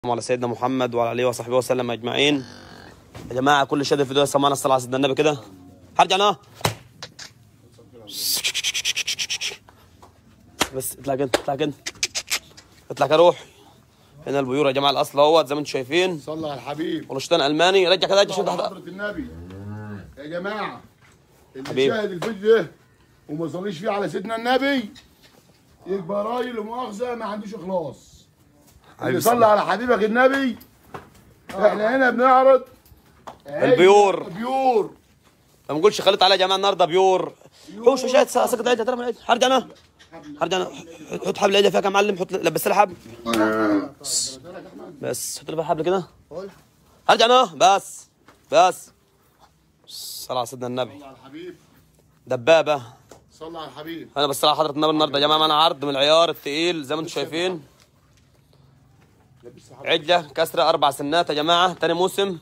على سيدنا محمد وعلى اله وصحبه وسلم اجمعين يا جماعه كل شاهد الفيديو سمعنا الصلاه على سيدنا النبي كده هرجع انا بس اطلع كده اطلع كده اطلع كده روح هنا البيور يا جماعه الاصل اهوت زي ما انتم شايفين صلى على الحبيب ولشتان الماني رجع كده رجع شد صلى على تحت حضرة النبي يا جماعة اللي حبيبي. شاهد الفيديو ده وما صليش فيه على سيدنا النبي يبقى راجل ومؤاخذة ما عندوش إخلاص اللي حبيبي صلى على حبيبك النبي احنا هنا بنعرض البيور. بيور ما بنقولش خليط عليها يا جماعه النهارده بيور حوش وشات سكت عيدها ترى من عيدها هرجع انا هرجع انا حط حبل عيدها فيها يا معلم حط لبس لها حبل بس حط لها حبل كده هرجع انا بس بس صلى على سيدنا النبي صلى على الحبيب دبابه صلى على الحبيب انا بس على حضره النبي النهارده يا جماعه معانا عرض من العيار التقيل زي ما انتم شايفين لبس حبيب. عجله كسره اربع سنات يا جماعه تاني موسم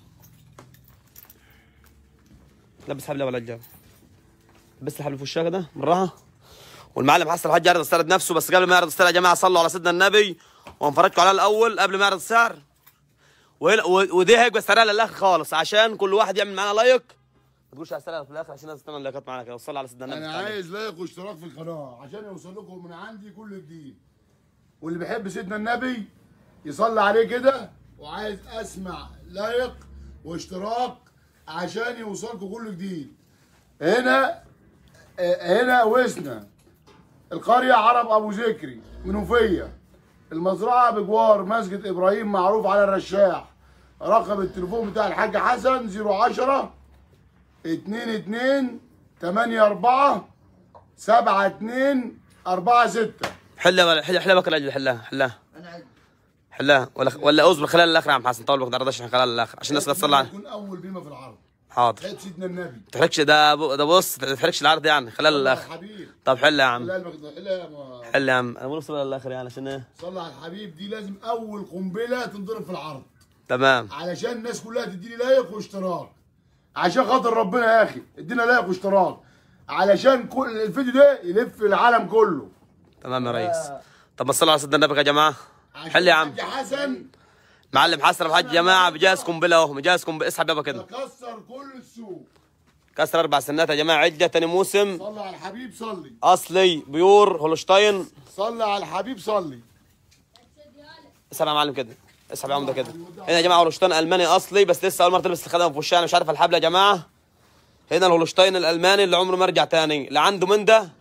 لبس حبل ولا الجو لبس الحبل في وشها كده بالراحه والمعلم حسن الحاج يعرض السعر بنفسه بس قبل ما يعرض السعر يا جماعه صلوا على سيدنا النبي وهنفرجكم عليها الاول قبل ما يعرض السعر وهنا و- ودي هيبقى سعرها للاخر خالص عشان كل واحد يعمل معانا لايك ما تقولش على السعر في الاخر عشان الناس تعمل لايكات معانا كده وصلوا على سيدنا النبي انا عايز لايك واشتراك في القناه عشان يوصل لكم من عندي كل جديد واللي بيحب سيدنا النبي يصلي عليه كده وعايز اسمع لايك واشتراك عشان يوصلكم كل جديد هنا آه، هنا وسنا القريه عرب ابو ذكري منوفيه المزرعه بجوار مسجد ابراهيم معروف على الرشاح رقم التليفون بتاع الحاج حسن 010 اتنين اتنين تمانية أربعة سبعة اتنين أربعة ستة حلها ولا حلها حلها بكره العجل حلها حلها حلها ولا ولا اصبر خلال الاخر يا عم حسن طول ما تقدرش خلال الاخر عشان الناس تصلي على يكون أول بيمة في العرض حاضر حياة سيدنا النبي ما تحركش ده ب- ده بص ما تحركش العرض يعني خلال الاخر حبيب طب حل يا عم لا قلبك ده- لا يا ما- حل يا عم انا بقول صلى الاخر يعني عشان ايه صلى على الحبيب دي لازم أول قنبلة تنضرب في العرض تمام علشان الناس كلها تديني لايك واشتراك عشان خاطر ربنا يا أخي ادينا لايك واشتراك علشان كل الفيديو ده يلف العالم كله تمام يا ريس طب ما صلوا على سيدنا النبي يا جماعه عشان حل يا عم الحاج حسن معلم حسن ابو حاج يا جماعه بجهز قنبله اهو مجهز قنبله اسحب يابا كده كسر كل السوق كسر اربع سنات يا جماعه عجه تاني موسم صلى على الحبيب صلي اصلي بيور هولشتاين صلي على الحبيب صلي اسحب يا معلم كده اسحب يا عم ده كده هنا يا جماعه هولشتاين الماني اصلي بس لسه اول مره تلبس الخدمه في وشها انا مش عارف الحبل يا جماعه هنا الهولشتاين الالماني اللي عمره ما رجع تاني اللي عنده من ده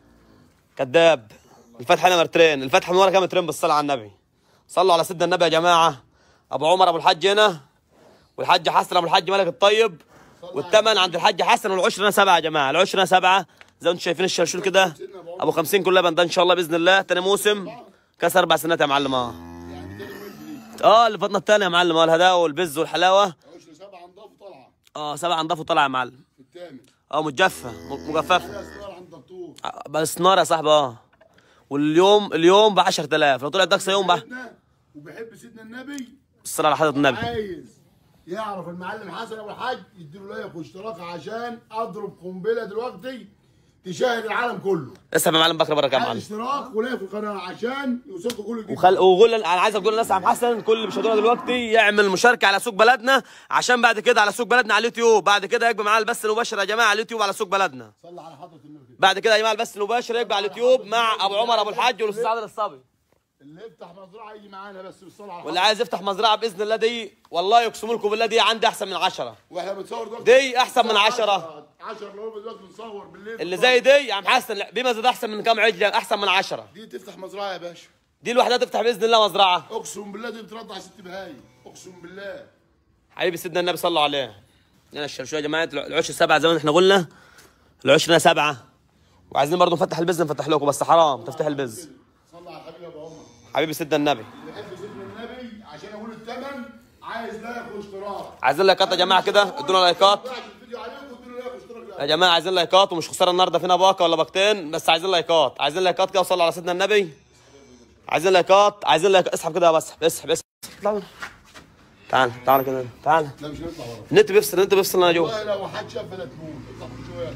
كذاب الفتح هنا مترين الفتح من ورا كام مترين بالصلاه على النبي صلوا على سيدنا النبي يا جماعه ابو عمر ابو الحاج هنا والحاج حسن ابو الحاج ملك الطيب والثمن عند الحاج حسن والعشر هنا سبعه يا جماعه العشر هنا سبعه زي ما انتم شايفين الشرشول كده ابو 50 كلها بنده ان شاء الله باذن الله تاني موسم كسر اربع سنات يا معلم اه يعني تاني ويلد ليك اه اللي فاتنا الثانيه يا معلم اه الهداوه والبز والحلاوه عشر سبعة نضاف طالعة اه سبعه نضاف وطلع يا معلم الثامن اه مجفه م- مجففه عليها استوار عند الدكتور آه، بس نار يا صاحبي اه واليوم اليوم ب 10000 لو طلعت دكسه يوم ب سيدنا وبيحب سيدنا النبي الصلاه على حضره النبي عايز يعرف المعلم حسن ابو الحاج يديله لايك واشتراك عشان اضرب قنبله دلوقتي تشاهد العالم كله اسحب يا معلم بكره بركه يا عايز معلم اشتراك ولايك في القناه عشان يوصلكم كل جديد وخل وقول انا عايز اقول للناس يا عم حسن كل اللي بيشاهدونا دلوقتي يعمل مشاركه على سوق بلدنا عشان بعد كده على سوق بلدنا على اليوتيوب بعد كده يبقى معانا البث المباشر يا جماعه على اليوتيوب على سوق بلدنا صلى على حضره النبي كده بعد كده يا جماعه البث المباشر يبقى على اليوتيوب مع ابو عمر ابو الحاج والاستاذ عادل الصبي اللي يفتح مزرعه يجي معانا بس بالصلاه على واللي حضرة. عايز يفتح مزرعه باذن الله دي والله يقسم لكم بالله دي عندي احسن من عشرة واحنا بنصور دلوقتي دي أحسن من عشرة. 10 لو دلوقتي بنصور بالليل اللي زي دي يا عم حسن لا، بما زاد احسن من كام عجله احسن من عشرة دي تفتح مزرعه يا باشا دي لوحدها تفتح باذن الله مزرعه اقسم بالله دي بترضع ست بهايم اقسم بالله حبيبي سيدنا النبي صلى الله عليه هنا الشرشوه يا جماعه العشر سبعه زي ما احنا قلنا العشر هنا سبعه وعايزين برضه نفتح البز نفتح لكم بس حرام تفتح البز صلى على الحبيب يا ابو عمر حبيبي سيدنا النبي بحب سيدنا النبي عشان اقول الثمن عايز لايك واشتراك عايزين لايكات يا جماعه كده ادونا لايكات طلعت الفيديو عليكم وادوا لايك واشتراك يا جماعه عايزين لايكات ومش خساره النهارده فينا باقه ولا باقتين بس عايزين لايكات عايزين لايكات كده وصلوا على سيدنا النبي عايزين لايكات عايزين لايكات اسحب كده بس اسحب اسحب اطلع تعال تعال كده تعال لا مش هنطلع ورا النت بيفصل النت بيفصل انا جوه والله لو حد شاف لا تموت اطلع من شويه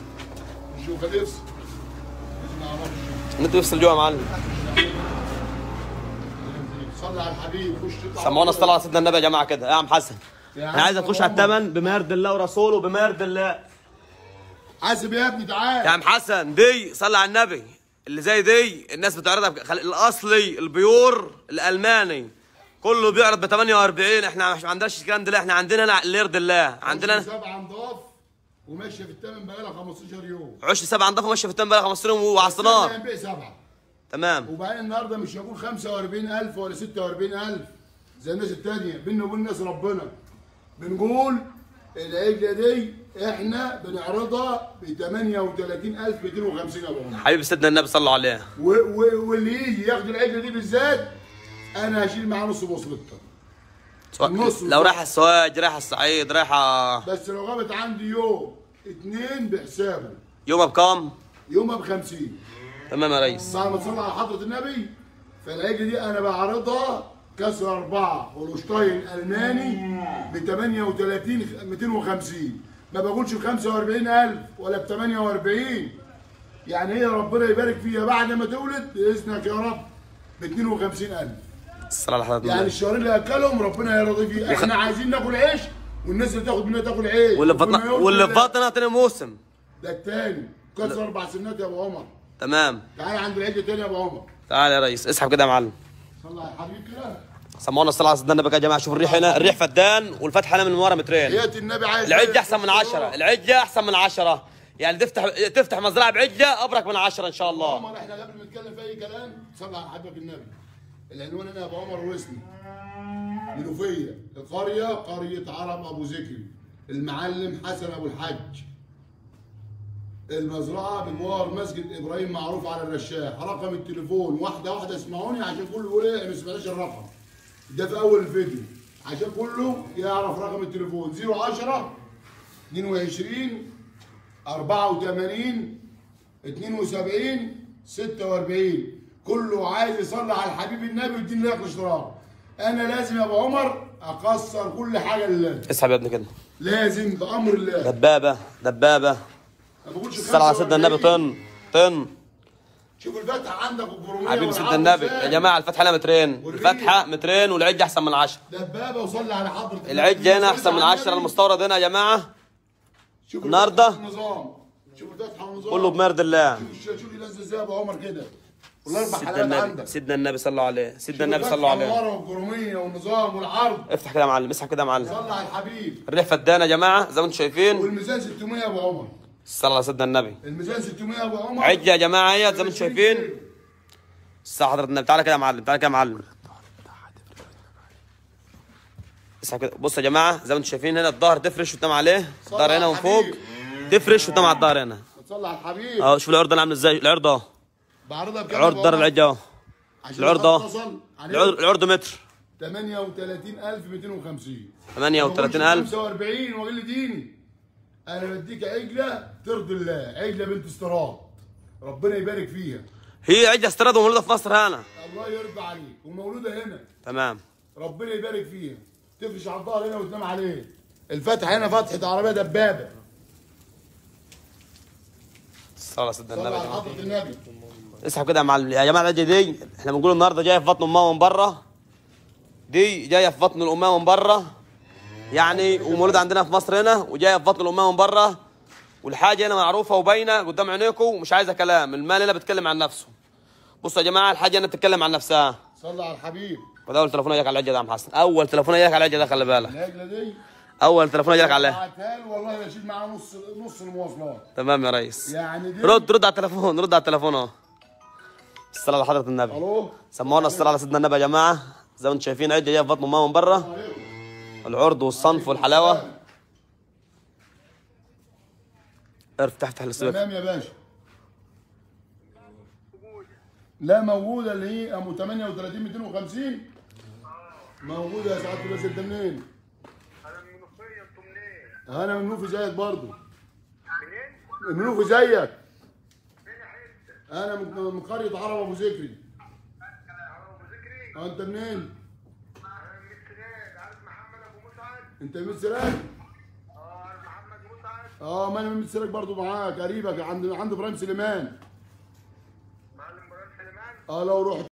نشوف خليه يفصل لازم نعرف النت بيفصل جوه يا معلم صلي على الحبيب خش تطلع سمعونا الصلاه على سيدنا النبي يا جماعه كده يا عم حسن يا انا عايز عم اخش على عمر. الثمن بمرد الله ورسوله بمرد الله حاسب يا ابني تعال يا عم حسن دي صلي على النبي اللي زي دي الناس بتعرضها بخ- خل... الاصلي البيور الالماني كله بيعرض ب 48 احنا مش ما عندناش الكلام ده لا احنا عندنا هنا ليرد الله عندنا سبعة نضاف وماشيه في الثمن بقالها 15 يوم عش سبعه نضافه ماشيه في التم بقى 15 يوم وعلى الصنار هنبيع سبعه تمام وبعدين النهارده مش هقول 45000 ولا 46000 زي الناس التانية بينا وبين الناس ربنا بنقول العجله دي احنا بنعرضها ب 38250 يا ابو عمر حبيب سيدنا النبي صلى الله عليه و- و- واللي يجي ياخد العجله دي بالذات انا هشيل معاه نص بوصلتها سواء النص لو رايحه السواج رايحه الصعيد رايحه بس لو غابت عندي يوم اتنين بحسابه يومها بكام؟ يومها ب 50 تمام يا ريس بعد ما تصلي على حضرة النبي فالعجل دي أنا بعرضها كسر أربعة هولشتاين ألماني ب 38 250 ما بقولش ب 45000 ولا ب 48 يعني هي ربنا يبارك فيها بعد ما تولد بإذنك يا رب ب 52000 الصلاه على حضرة يعني النبي الشهرين اللي أكلهم ربنا يرضي فيه إحنا عايزين ناكل عيش والناس اللي تاخد منها تاكل عيش واللي في وبما بطن يرضي واللي في الله. بطنها تاني موسم ده التاني كسر أربع سنات يا أبو عمر تمام تعالى عند العجل تاني يا أبو عمر تعال يا ريس اسحب كده يا معلم صلى على الحبيب كده سمعونا الصلاه على سيدنا النبي يا جماعه شوف الريح هنا الريح فدان والفتحه هنا من ورا مترين حياة النبي عايز العجة احسن من عشرة العجة احسن من عشرة يعني تفتح تفتح مزرعة بعجة ابرك من عشرة ان شاء الله عمر احنا قبل ما نتكلم في اي كلام صلى على حبيبك النبي العنوان هنا يا ابو عمر واسمي منوفيه القريه قريه عرب ابو ذكري المعلم حسن ابو الحج المزرعه بجوار مسجد ابراهيم معروف على الرشاح رقم التليفون واحده واحده اسمعوني عشان كله يقول ايه ما سمعناش الرقم ده في اول الفيديو عشان كله يعرف رقم التليفون 010 22 84 72 46 كله عايز يصلي على الحبيب النبي ويديني لايك الاشتراك انا لازم يا ابو عمر اكسر كل حاجه لله اسحب يا ابني كده لازم بامر الله دبابة دبابة ما بقولش الصلاة على سيدنا النبي 45. طن طن شوف الفتحه عندك والجروميه حبيب والعرض سيدنا النبي إزاي. يا جماعة الفتحة هنا مترين والريح. الفتحة مترين والعجة احسن من عشرة دبابه وصلي على حضره النبي. العجة هنا صلي احسن من على عشرة النبي. المستورد هنا يا جماعة شوف النهاردة. الفتحة والنظام شوف الفتحه والنظام كله بمرد الله شوف شوف ينزل ازاي يا ابو عمر كده والاربع سيدنا حلقات النبي عندك سيدنا النبي صلى الله عليه سيدنا النبي شوف صلى الله الفتحة عليه ورا والجروميه والنظام والعرض افتح كده يا معلم اسحب كده يا معلم صلي على الحبيب الريح فدان يا جماعة زي ما انتم شايفين والميزان 600 يا ابو عمر الصلاة على سيدنا النبي الميزان 600 يا ابو عمر عجة يا جماعة اهي زي ما انتم شايفين الساعة حضرة النبي تعالى كده يا معلم تعالى كده يا معلم اسحب كده بص يا جماعة زي ما انتم شايفين هنا الظهر تفرش وتنام عليه الظهر هنا من فوق تفرش وتنام على الظهر هنا صلي على الحبيب اهو شوف العرض هنا عامل ازاي العرض اهو بعرضها بكام يا العرض أبو دار عمر؟ العجة اهو عشان العرض اهو اتصل عليه العرض العرض متر 38250 38000 45 واقول لي ديني انا بديك عجله ترضي الله عجله بنت استراد ربنا يبارك فيها هي عجة استيراد ومولودة في مصر هنا الله يرضى عليك ومولوده هنا تمام ربنا يبارك فيها تفرش على الظهر هنا وتنام عليه الفتحه هنا فتحه عربيه دبابه الصلاة على سيدنا صلى النبي يا على جماعة. حضره النبي اسحب كده يا معلم يا جماعه العجه دي احنا بنقول النهارده جايه في بطن امها من بره دي جايه في بطن الامها من بره يعني ومولوده عندنا في مصر هنا وجايه في بطن الامها من بره والحاجه هنا معروفه وباينه قدام عينيكم ومش عايزه كلام المال هنا بيتكلم عن نفسه بصوا يا جماعه الحاجه هنا بتتكلم عن نفسها صلى على الحبيب وده اول تليفون جاك على العجه ده يا عم حسن اول تليفون جاك على العجه ده خلي بالك العجله دي اول تليفون جاك عليه بعتها له والله بشيل معاه نص نص المواصلات تمام يا ريس يعني دي رد رد على التليفون رد على التليفون اهو الصلاه على حضره النبي الو سمونا الصلاة على سيدنا النبي يا جماعة زي ما انتم شايفين عجة جاية في بطن امها من بره العرض والصنف والحلاوة افتح افتح السويف تمام يا باشا لا موجوده اللي هي ام 38 250 موجوده يا سعاده الباشا انت منين؟ انا من المنوفيه انتوا منين؟ انا من منوفي زيك برضو منين؟ من منوفي زيك فين حته؟ انا من من قريه عرب ابو ذكري على ابو ذكري؟ اه انت منين؟ انا من السناد عارف محمد ابو مسعد؟ انت من سراج؟ اه عارف محمد مسعد؟ اه ما انا من سراج برضو معاك قريبك عند عند ابراهيم سليمان معلم ابراهيم سليمان؟ اه لو رحت